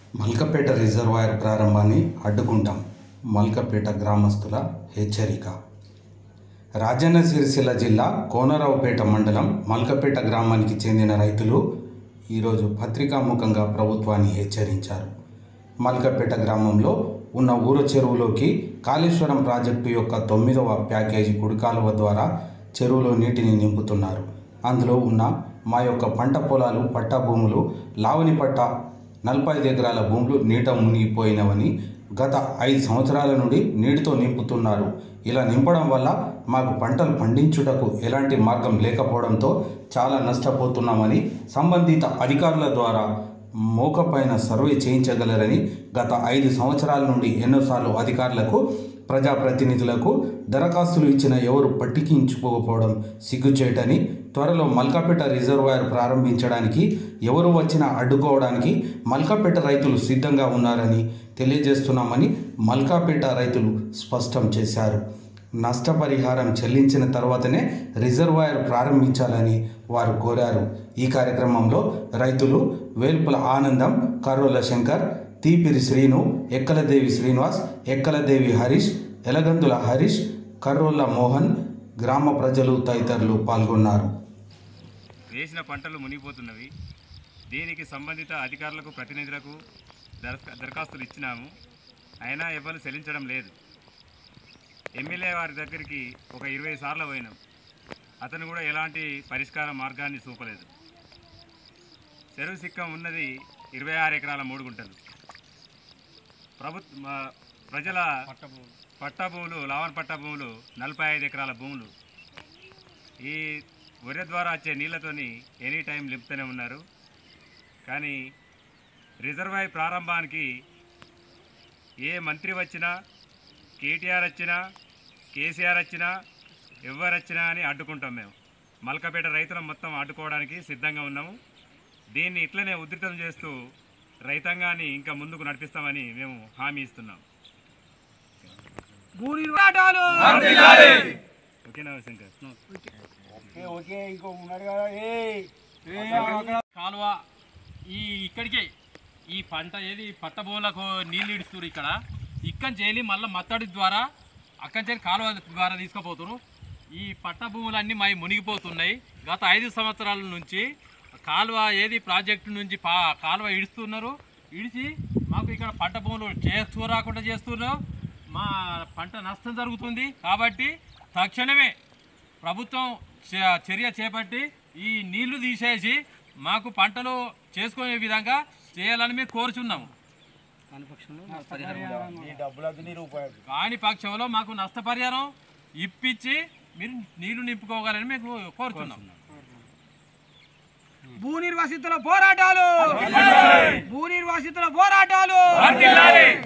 Malkapet reservoir ప్రారంభాన్ని అడ్డుకుంటాం మల్కపేట గ్రామస్తుల హెచ్చరిక రాజన్న సిరిసిల్ల జిల్లా కోనరావుపేట మండలం మల్కపేట గ్రామానికి చెందిన రైతులు ఈరోజు పత్రికాముఖంగా ప్రభుత్వాన్ని హెచ్చరించారు మల్కపేట గ్రామంలో ఉన్న ఊర చెరువులోకి కాళేశ్వరం ప్రాజెక్టు యొక్క తొమ్మిదవ ప్యాకేజీ కుడికాలువ ద్వారా చెరువులో నీటిని నింపుతున్నారు అందులో ఉన్న మా యొక్క పంట పొలాలు పట్టా భూములు లావణి పట్ట నలభై ఐదు ఎకరాల భూములు నీట మునిగిపోయినవని గత ఐదు సంవత్సరాల నుండి నీటితో నింపుతున్నారు ఇలా నింపడం వల్ల మాకు పంటలు పండించుటకు ఎలాంటి మార్గం లేకపోవడంతో చాలా నష్టపోతున్నామని సంబంధిత అధికారుల ద్వారా మోకపైన సర్వే చేయించగలరని గత ఐదు సంవత్సరాల నుండి ఎన్నోసార్లు అధికారులకు ప్రజాప్రతినిధులకు దరఖాస్తులు ఇచ్చిన ఎవరు పట్టించుకోకపోవడం సిగ్గుచేటని త్వరలో మల్కాపేట రిజర్వాయర్ ప్రారంభించడానికి ఎవరు వచ్చినా అడ్డుకోవడానికి మల్కాపేట రైతులు సిద్ధంగా ఉన్నారని తెలియజేస్తున్నామని మల్కాపేట రైతులు స్పష్టం చేశారు నష్టపరిహారం చెల్లించిన తర్వాతనే రిజర్వాయర్ ప్రారంభించాలని వారు కోరారు ఈ కార్యక్రమంలో రైతులు వేల్పుల ఆనందం కర్రోల శంకర్ తీపిరి శ్రీను ఎక్కలదేవి శ్రీనివాస్ ఎక్కలదేవి హరీష్ ఎలగందుల హరీష్ కర్రోల మోహన్ గ్రామ ప్రజలు తదితరులు పాల్గొన్నారు వేసిన పంటలు మునిగిపోతున్నవి దీనికి సంబంధిత అధికారులకు ప్రతినిధులకు దరఖా దరఖాస్తులు ఇచ్చినాము అయినా ఎవరు చెల్లించడం లేదు ఎమ్మెల్యే వారి దగ్గరికి ఒక ఇరవై సార్లు పోయినాం అతను కూడా ఎలాంటి పరిష్కార మార్గాన్ని చూపలేదు చెరువు సిక్కం ఉన్నది ఇరవై ఆరు ఎకరాల మూడు గుంటలు ప్రభుత్వ ప్రజల పట్టా భూములు లావన్ పట్టా భూములు నలభై ఐదు ఎకరాల భూములు ఈ వరి ద్వారా వచ్చే నీళ్లతోని ఎనీ టైం నింపుతూనే ఉన్నారు కానీ రిజర్వాయర్ ప్రారంభానికి ఏ మంత్రి వచ్చినా కేటీఆర్ వచ్చినా కేసీఆర్ వచ్చినా ఎవరు వచ్చినా అని అడ్డుకుంటాం మేము మల్కపేట రైతులం మొత్తం అడ్డుకోవడానికి సిద్ధంగా ఉన్నాము దీన్ని ఇట్లనే ఉధృతం చేస్తూ రైతాంగాన్ని ఇంకా ముందుకు నడిపిస్తామని మేము హామీ ఇస్తున్నాం ఓకేనా శంకర్ కాలువ ఈ ఇక్కడికే ఈ పంట ఏది పట్టబోలకు నీళ్ళు ఇడుస్తారు ఇక్కడ ఇక్కడి చేయాలి మళ్ళీ మత్తడి ద్వారా అక్కడి చేయాలి కాలువ ద్వారా తీసుకుపోతున్నారు ఈ పట్ట భూములన్నీ మై మునిగిపోతున్నాయి గత ఐదు సంవత్సరాల నుంచి కాలువ ఏది ప్రాజెక్టు నుంచి పా కాలువ ఇడుస్తున్నారు ఇడిచి మాకు ఇక్కడ పంట భూములు చేస్తూ రాకుండా చేస్తున్నారు మా పంట నష్టం జరుగుతుంది కాబట్టి తక్షణమే ప్రభుత్వం చ- చర్య చేపట్టి ఈ నీళ్లు తీసేసి మాకు పంటలు చేసుకునే విధంగా చేయాలని మేము కోరుచున్నాము కాని పక్షంలో మాకు నష్టపరిహారం ఇప్పించి మీరు నీళ్లు నింపుకోగలని మేము కోరుచున్నాం భూ నిర్వాసితుల పోరాటాలు భూ నిర్వాసితుల పోరాటాలు